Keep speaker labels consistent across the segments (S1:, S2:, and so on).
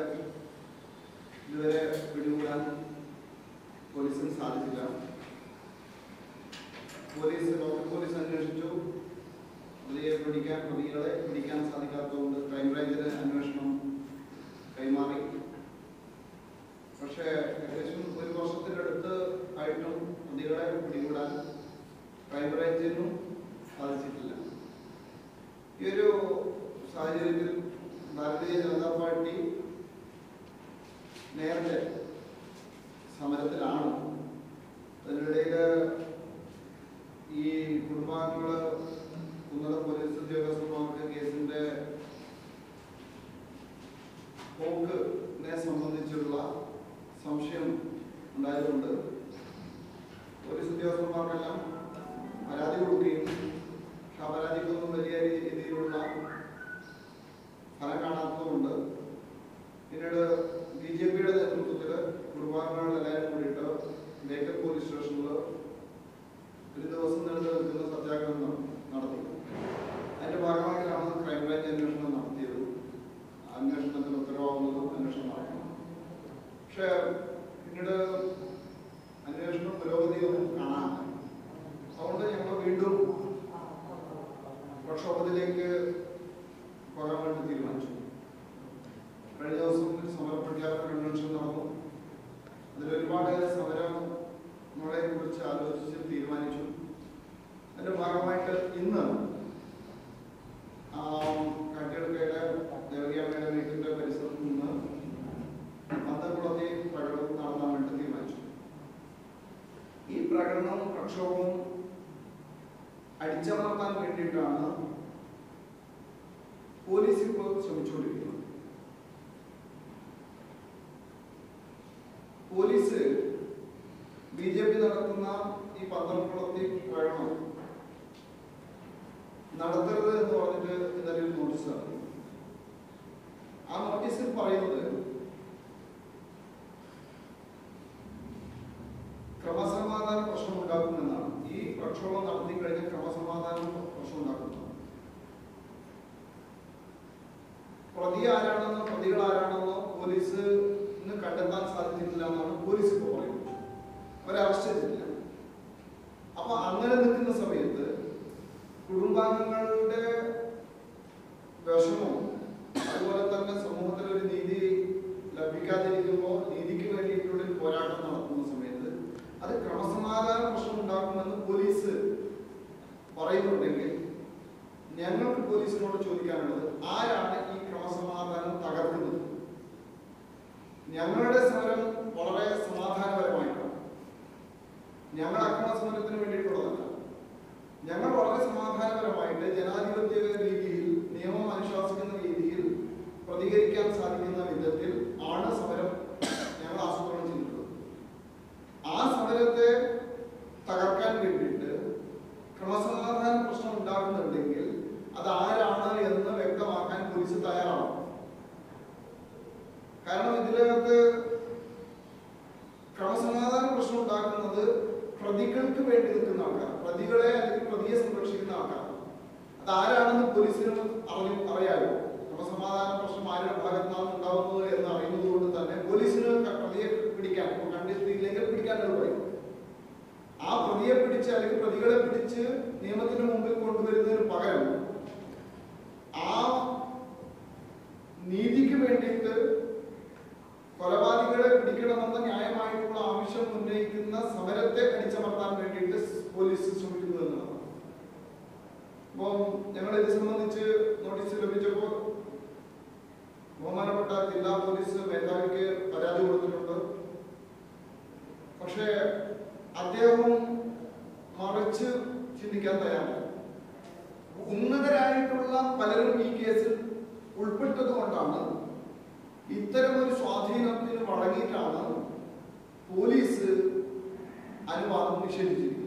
S1: ഇതുവരെ പിടികൂടാൻ പോലീസിന് സാധിച്ചില്ല പോലീസ് ലോക്കൽ പോലീസ് അന്വേഷിച്ചു പ്രതിയെ പിടിക്കാൻ പ്രതികളെ പിടിക്കാൻ സാധിക്കാത്തതുകൊണ്ട് ക്രൈംബ്രാഞ്ചിന് അന്വേഷണം കൈമാറി പക്ഷേ ഏകദേശം ഒരു വർഷത്തിനടുത്ത് ആയിട്ടും പ്രതികളെ പിടികൂടാൻ ക്രൈംബ്രാഞ്ചിനും സാധിച്ചിട്ടില്ല ഈ ഒരു സാഹചര്യത്തിൽ ഭാരതീയ ജനതാ പാർട്ടി നേരത്തെ സമരത്തിലാണ് അതിനിടയിൽ ഈ കുടുംബാംഗങ്ങള് ഉന്നത പോലീസ് ഉദ്യോഗസ്ഥന്മാർക്ക് കേസിന്റെ പോക്കിനെ സംബന്ധിച്ചുള്ള സംശയം ഉണ്ടായതുകൊണ്ട് പോലീസ് ഉദ്യോഗസ്ഥന്മാർക്കെല്ലാം പരാതി കൊടുക്കുകയും പക്ഷെ ആ പരാതിക്കൊന്നും വലിയ രീതിയിലുള്ള ഫലം കാണാത്തതുകൊണ്ട് പിന്നീട് ബി ജെ പിയുടെ നേതൃത്വത്തിൽ കുടുംബാംഗങ്ങൾ എല്ലാവരും കൂടിയിട്ട് ബേക്കർ പോലീസ് സ്റ്റേഷനിൽ ഒരു ദിവസം നീണ്ടു നിൽക്കുന്ന സത്യാഗ്രഹം നടത്തി അതിന്റെ ഭാഗമായിട്ടാണ് ക്രൈംബ്രാഞ്ച് അന്വേഷണം നടത്തിയത് അന്വേഷണത്തിന് ഉത്തരവാകുന്നതും അന്വേഷണം നടത്തണം പക്ഷേ പിന്നീട് അന്വേഷണം പുരോഗതിയൊന്നും കാണാനില്ല അതുകൊണ്ട് ഞങ്ങൾ വീണ്ടും പ്രക്ഷോഭത്തിലേക്ക് പോകാൻ വേണ്ടി തീരുമാനിച്ചു കഴിഞ്ഞ ദിവസം ഒരു സമര പ്രഖ്യാപന കൺവെൻഷൻ നടന്നു അതിൽ ഒരുപാട് സമരങ്ങളെ കുറിച്ച് ആലോചിച്ച് തീരുമാനിച്ചു അതിന്റെ ഭാഗമായിട്ട് ഇന്ന് ആ, കാട്ടിയെടുക്കയുടെ ദേവകിയമ്മയുടെ വീട്ടിന്റെ പരിസരത്ത് നിന്ന് പന്തക്കുളത്തെ പ്രകടനം നടത്താൻ വേണ്ടി തീരുമാനിച്ചു ഈ പ്രകടനവും പ്രക്ഷോഭവും അടിച്ചമർത്താൻ വേണ്ടിയിട്ടാണ് പോലീസ് ഇപ്പോൾ ശ്രമിച്ചുകൊണ്ടിരിക്കുന്നത് പോലീസ് ബി ജെ പി നടത്തുന്ന ഈ പന്തംകുളത്തി പ്രകടനം നടത്തരുത് എന്ന് പറഞ്ഞിട്ട് ഇന്നലെ ഒരു നോട്ടീസ് നടത്തി ആ നോട്ടീസിൽ പറയുന്നത് ക്രമസമാധാന പ്രശ്നം ഉണ്ടാക്കുമെന്നാണ് ഈ പ്രക്ഷോഭം നടത്തി കഴിഞ്ഞ ക്രമസമാധാന പ്രശ്നം ഉണ്ടാക്കുന്നതാണ് പ്രതി ആരാണെന്നോ പ്രതികൾ ആരാണെന്നോ പോലീസിന് കണ്ടെത്താൻ സാധിച്ചിട്ടില്ല എന്നാണ് പോലീസ് ഇപ്പോൾ പറയുന്നത് അവരെ അറസ്റ്റ് ചെയ്തിട്ടില്ല അപ്പൊ അങ്ങനെ നിൽക്കുന്ന സമയത്ത് കുടുംബാംഗങ്ങളുടെ വിഷമവും അതുപോലെ തന്നെ സമൂഹത്തിൽ ഒരു നീതി ലഭിക്കാതിരിക്കുമ്പോൾ നീതിക്ക് വേണ്ടിയിട്ടുള്ള ഒരു പോരാട്ടം നടത്തുന്ന സമയത്ത് അത് ക്രമസമാധാന പ്രശ്നം ഉണ്ടാക്കുമെന്ന് പോലീസ് പറയുന്നുണ്ടെങ്കിൽ ഞങ്ങൾക്ക് പോലീസിനോട് ചോദിക്കാനുള്ളത് ആരാണ് ഈ ക്രമസമാധാനം തകർക്കുന്നത് ഞങ്ങളുടെ സമരം വളരെ സമാധാനപരമായിട്ടാണ് ഞങ്ങൾ അക്രമ സമരത്തിന് വേണ്ടിയിട്ടുള്ളതല്ല ഞങ്ങൾ വളരെ സമാധാനപരമായിട്ട് ജനാധിപത്യ രീതിയിൽ നിയമം അനുശാസിക്കുന്ന രീതിയിൽ പ്രതികരിക്കാൻ സാധിക്കുന്ന വിധത്തിൽ ആണ് സമരം ഞങ്ങൾ ആസൂത്രണം ചെയ്തിട്ടുള്ളത് ആ സമരത്തെ തകർക്കാൻ വേണ്ടിയിട്ട് ക്രമസമാധാന പ്രശ്നം ഉണ്ടാകുന്നുണ്ടെങ്കിൽ അത് ആരാണ് എന്ന് വ്യക്തമാക്കാൻ പോലീസ് തയ്യാറാണ് കാരണം ഇതിനകത്ത് ക്രമസമാധാന പ്രശ്നം ഉണ്ടാക്കുന്നത് പ്രതികൾക്ക് വേണ്ടി നിൽക്കുന്ന ആൾക്കാർ പ്രതികളെ അല്ലെങ്കിൽ പ്രതിയെ സംരക്ഷിക്കുന്ന ആൾക്കാർ അത് ആരാണെന്ന് പോലീസിന് അറിഞ്ഞു അറിയാമോ ക്രമസമാധാന പ്രശ്നം ആരുടെ ഭാഗത്താണ് ഉണ്ടാവുന്നത് എന്ന് അറിയുന്നത് കൊണ്ട് തന്നെ പോലീസിന് ക- പ്രതിയെ പിടിക്കാൻ ഇപ്പൊ കണ്ടെത്തിയില്ലെങ്കിൽ പിടിക്കാൻ പറയും ആ പ്രതിയെ പിടിച്ച് അല്ലെങ്കിൽ പ്രതികളെ പിടിച്ച് നിയമത്തിന് മുമ്പിൽ കൊണ്ടുവരുന്നതിന് പകരം ആ നീതിക്ക് വേണ്ടിയിട്ട് കൊലപാതകളെ പിടിക്കണമെന്ന ന്യായമായിട്ടുള്ള ആവശ്യം ഉന്നയിക്കുന്ന സമരത്തെ അടിച്ചമർത്താൻ വേണ്ടിയിട്ട് പോലീസ് ശ്രമിക്കുന്നു എന്നതാണ് അപ്പം ഞങ്ങൾ ഇത് സംബന്ധിച്ച് നോട്ടീസ് ലഭിച്ചപ്പോൾ ബഹുമാനപ്പെട്ട ജില്ലാ പോലീസ് മേധാവിക്ക് പരാതി കൊടുത്തിട്ടുണ്ട് പക്ഷേ അദ്ദേഹം മറിച്ച് ചിന്തിക്കാൻ തയ്യാറല്ല ഉന്നതരായിട്ടുള്ള പലരും ഈ കേസിൽ ഉൾപ്പെട്ടത് കൊണ്ടാണ് ഇത്തരം ഒരു സ്വാധീനത്തിന് വഴങ്ങിയിട്ടാണ് പോലീസ് അനുവാദം നിഷേധിച്ചിരിക്കുന്നത്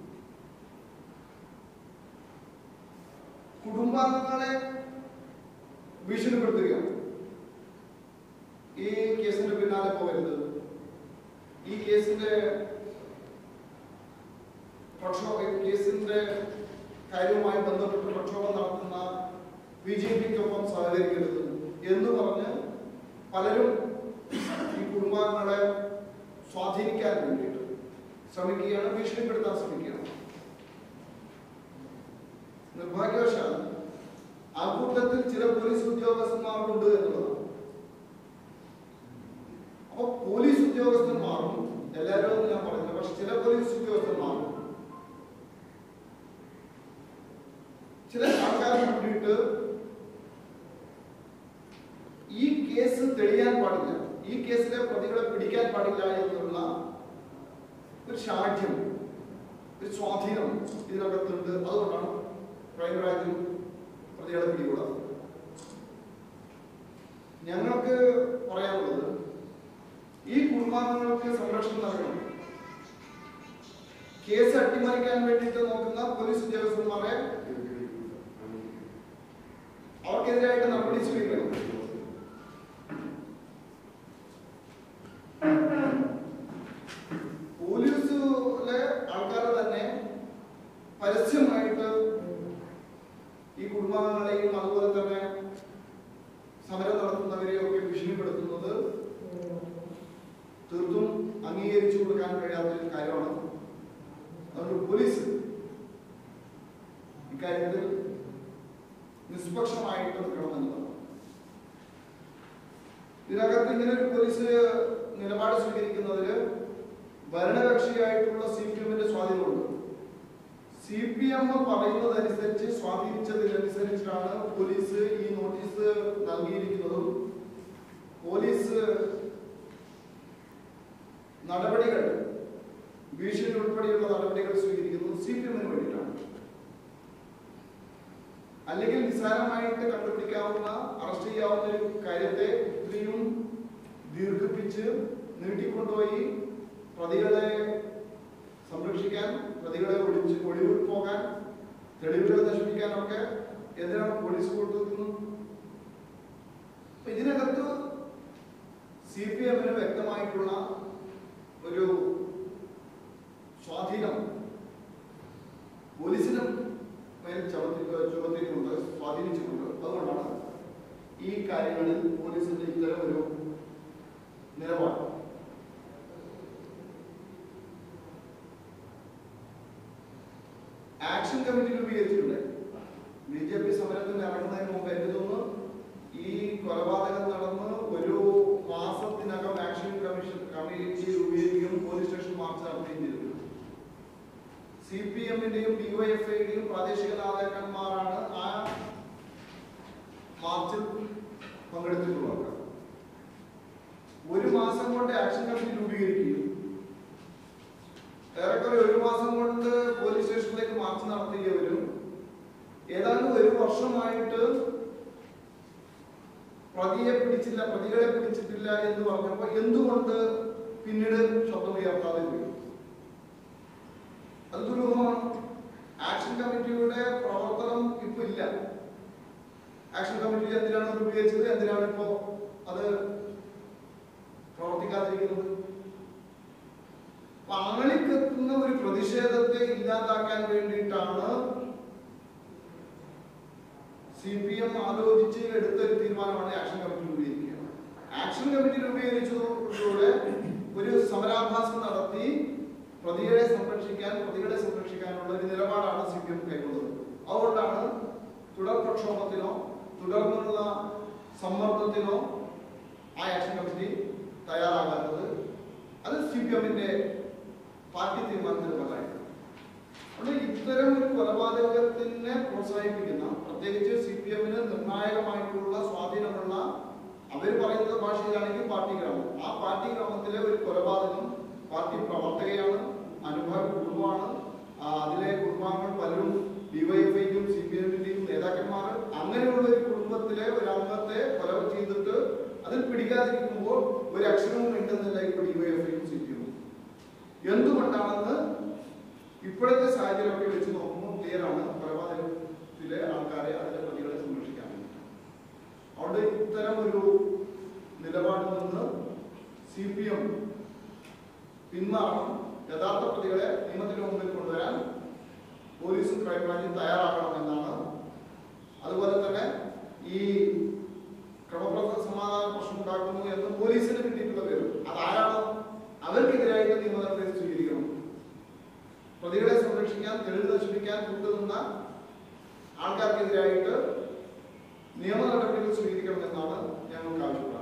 S1: കുടുംബാംഗങ്ങളെ ഭീഷണിപ്പെടുത്തുകയാണ് ഈ കേസിന്റെ പിന്നാലെ പോകരുത് ഈ കേസിന്റെ പ്രക്ഷോഭ കേസിന്റെ കാര്യവുമായി ബന്ധപ്പെട്ട് പ്രക്ഷോഭം നടത്തുന്ന ബി ജെ പിക്കൊപ്പം സഹകരിക്കരുത് എന്ന് പറഞ്ഞ് പലരും ഈ കുടുംബാംഗങ്ങളെ സ്വാധീനിക്കാൻ വേണ്ടിയിട്ട് ശ്രമിക്കുകയാണ് ഭീഷണിപ്പെടുത്താൻ ശ്രമിക്കുകയാണ് നിർഭാഗ്യവശാൽ ആ കൂട്ടത്തിൽ ചില പോലീസ് ഉദ്യോഗസ്ഥന്മാരുണ്ട് എന്നുള്ളതാണ് അപ്പൊ പോലീസ് ഉദ്യോഗസ്ഥന്മാരും എല്ലാവരും ഒന്നും ഞാൻ പറയുന്നില്ല പക്ഷെ ചില പോലീസ് ഉദ്യോഗസ്ഥന്മാരും ചില ആൾക്കാർ കൂടിയിട്ട് ഈ കേസ് തെളിയാൻ പാടില്ല ഈ കേസിലെ പ്രതികളെ പിടിക്കാൻ പാടില്ല എന്നുള്ള ഒരു ശാഠ്യം ഒരു സ്വാധീനം ഇതിനകത്തുണ്ട് അതുകൊണ്ടാണ് ക്രൈംബ്രാഞ്ചിൽ പ്രതികളെ പിടികൂടാത്തത് ഞങ്ങൾക്ക് പറയാനുള്ളത് ഈ കുടുംബാംഗങ്ങൾക്ക് സംരക്ഷണം നൽകണം കേസ് അട്ടിമറിക്കാൻ വേണ്ടിയിട്ട് നോക്കുന്ന പോലീസ് ഉദ്യോഗസ്ഥന്മാരെ അവർക്കെതിരായിട്ട് നടപടി സ്വീകരിക്കണം പോലീസിലെ ആൾക്കാരെ തന്നെ പരസ്യമായിട്ട് ഈ കുടുംബാംഗങ്ങളെയും അതുപോലെ തന്നെ സമരം നടത്തുന്നവരെയും ഒക്കെ ഭീഷണിപ്പെടുത്തുന്നത് തീർത്തും അംഗീകരിച്ചു കൊടുക്കാൻ കഴിയാത്ത ഒരു കാര്യമാണ് അതുകൊണ്ട് പോലീസ് ഇക്കാര്യത്തിൽ നിഷ്പക്ഷമായിട്ട് നിൽക്കണമെന്നുള്ളതാണ് ഇതിനകത്ത് ഇങ്ങനെ ഒരു പോലീസ് നിലപാട് സ്വീകരിക്കുന്നതിൽ ഭരണകക്ഷിയായിട്ടുള്ള സി പി എമ്മിന്റെ സ്വാധീനമുണ്ട് സി പി എം പറയുന്നതനുസരിച്ച് സ്വാധീനിച്ചതിനനുസരിച്ചാണ് പോലീസ് ഈ നോട്ടീസ് നൽകിയിരിക്കുന്നതും പോലീസ് നടപടികൾ ഭീഷണി ഉൾപ്പെടെയുള്ള നടപടികൾ സ്വീകരിക്കുന്നത് സി പി എമ്മിന് വേണ്ടിയിട്ടാണ് അല്ലെങ്കിൽ നിസ്സാരമായിട്ട് കണ്ടുപിടിക്കാവുന്ന അറസ്റ്റ് ചെയ്യാവുന്ന ഒരു കാര്യത്തെ ഇത്രയും ദീർഘിപ്പിച്ച് നീട്ടിക്കൊണ്ടുപോയി പ്രതികളെ സംരക്ഷിക്കാൻ പ്രതികളെ ഒളിച്ച് ഒളിവിൽ പോകാൻ തെളിവുകൾ നശിപ്പിക്കാനൊക്കെ എന്തിനാണ് പോലീസ് കൊടുക്കുന്നത് അപ്പൊ ഇതിനകത്ത് സി പി എമ്മിന് വ്യക്തമായിട്ടുള്ള ഒരു സ്വാധീനം പോലീസിനും മേൽ ചുമത്തി ചുമത്തിയിട്ടുണ്ട് സ്വാധീനിച്ചിട്ടുണ്ട് അതുകൊണ്ടാണ് ഈ കാര്യങ്ങളിൽ പോലീസിന്റെ ഇത്തരം ഒരു നിലപാട് ആക്ഷൻ കമ്മിറ്റി രൂപീകരിച്ചിട്ടുണ്ട് ബി ജെ പി സമരത്തിൽ ഇറങ്ങുന്നതിന് മുമ്പ് എനിക്ക് തോന്നുന്നു ഈ കൊലപാതകം നടന്ന് ഒരു മാസത്തിനകം ആക്ഷൻ കമ്മീഷൻ കമ്മിറ്റി രൂപീകരിക്കുകയും പോലീസ് സ്റ്റേഷൻ മാർച്ച് നടത്തുകയും ചെയ്തിട്ടുണ്ട് സി പി എമ്മിന്റെയും ഡിവൈഎഫ്ഐയുടെയും പ്രാദേശിക നേതാക്കന്മാരാണ് ആ മാർച്ചിൽ പങ്കെടുത്തിട്ടുള്ളത് ഒരു മാസം കൊണ്ട് ആക്ഷൻ കമ്മിറ്റി രൂപീകരിക്കുകയും ഏറെക്കുറെ ഒരു മാസം കൊണ്ട് പോലീസ് സ്റ്റേഷനിലേക്ക് മാർച്ച് നടത്തിയവരും ഏതാണ്ട് ഒരു വർഷമായിട്ട് പ്രതിയെ പിടിച്ചില്ല പ്രതികളെ പിടിച്ചിട്ടില്ല എന്ന് പറഞ്ഞപ്പോൾ എന്തുകൊണ്ട് പിന്നീട് ശബ്ദം ഉയർത്താതെ പോയി അത് ദുരൂഹമാണ് ആക്ഷൻ കമ്മിറ്റിയുടെ പ്രവർത്തനം ഇപ്പൊ ഇല്ല ആക്ഷൻ കമ്മിറ്റി എന്തിനാണ് രൂപീകരിച്ചത് എന്തിനാണ് ഇപ്പോ അത് പ്രവർത്തിക്കാതിരിക്കുന്നത് പാളിക്കെത്തുന്ന ഒരു പ്രതിഷേധത്തെ ഇല്ലാതാക്കാൻ വേണ്ടിയിട്ടാണ് സി പി എം ആലോചിച്ച് എടുത്ത ഒരു തീരുമാനമാണ് ആക്ഷൻ കമ്മിറ്റി രൂപീകരിക്കുക ആക്ഷൻ കമ്മിറ്റി രൂപീകരിച്ചതോടെ ഒരു സമരാഭാസം നടത്തി പ്രതികളെ സംരക്ഷിക്കാൻ പ്രതികളെ സംരക്ഷിക്കാനുള്ള ഒരു നിലപാടാണ് സി പി എം കൈക്കൊണ്ടത് അതുകൊണ്ടാണ് തുടർ പ്രക്ഷോഭത്തിനോ തുടർന്നുള്ള സമ്മർദ്ദത്തിനോ ആ ആക്ഷൻ കമ്മിറ്റി തയ്യാറാകാത്തത് അത് സി പി എമ്മിന്റെ പാർട്ടി തീരുമാനത്തിന് ഫലമായിട്ട് അതുകൊണ്ട് ഇത്തരം ഒരു കൊലപാതകത്തിനെ പ്രോത്സാഹിപ്പിക്കുന്ന പ്രത്യേകിച്ച് സി പി എമ്മിന് നിർണായകമായിട്ടുള്ള സ്വാധീനമുള്ള അവർ പറയുന്ന ഭാഷയിലാണെങ്കിൽ പാർട്ടി ഗ്രാമം ആ പാർട്ടി ഗ്രാമത്തിലെ ഒരു കൊലപാതകം പാർട്ടി പ്രവർത്തകയാണ് അനുഭാവ കുടുംബമാണ് ആ, അതിലെ കുടുംബാംഗങ്ങൾ പലരും ഡിവൈഎഫ്ഐക്കും സി പി എമ്മിന്റെയും നേതാക്കന്മാർ അങ്ങനെയുള്ള ഒരു കുടുംബത്തിലെ ഒരു അംഗത്തെ കൊല ചെയ്തിട്ട് അതിൽ പിടിക്കാതിരിക്കുമ്പോൾ ഒരു അക്ഷരവും ഉണ്ടെന്നില്ല ഇപ്പോൾ ഡിവൈഎഫ്ഐക്കും സി പി എമ്മും എന്തുകൊണ്ടാണെന്ന് ഇപ്പോഴത്തെ സാഹചര്യമൊക്കെ വെച്ച് നോക്കുമ്പോൾ ക്ലിയർ ആണ് കൊലപാതകത്തിലെ ആൾക്കാരെ അതിലെ പ്രതികളെ സംരക്ഷിക്കാൻ വേണ്ടി അതുകൊണ്ട് ഇത്തരം ഒരു നിലപാടിൽ നിന്ന് സി പി എം പിന്മാറണം യഥാർത്ഥ പ്രതികളെ നിയമത്തിന് മുമ്പിൽ കൊണ്ടുവരാൻ പോലീസും ക്രൈംബ്രാഞ്ചും തയ്യാറാക്കണമെന്നാണ് അതുപോലെ തന്നെ ഈ ക്രമപ്രസ സമാധാന പ്രശ്നം ഉണ്ടാക്കുന്നു പോലീസിന് കിട്ടിയിട്ടുള്ള പേര് അതാരാണ് അവർക്കെതിരായിട്ട് നിയമ നടപടി സ്വീകരിക്കണം പ്രതികളെ സംരക്ഷിക്കാൻ തെളിവ് നശിപ്പിക്കാൻ കൂട്ടുനിന്ന ആൾക്കാർക്കെതിരായിട്ട് നിയമ നടപടികൾ സ്വീകരിക്കണമെന്നാണ് ഞങ്ങൾക്ക് ആവശ്യപ്പെടുന്നത്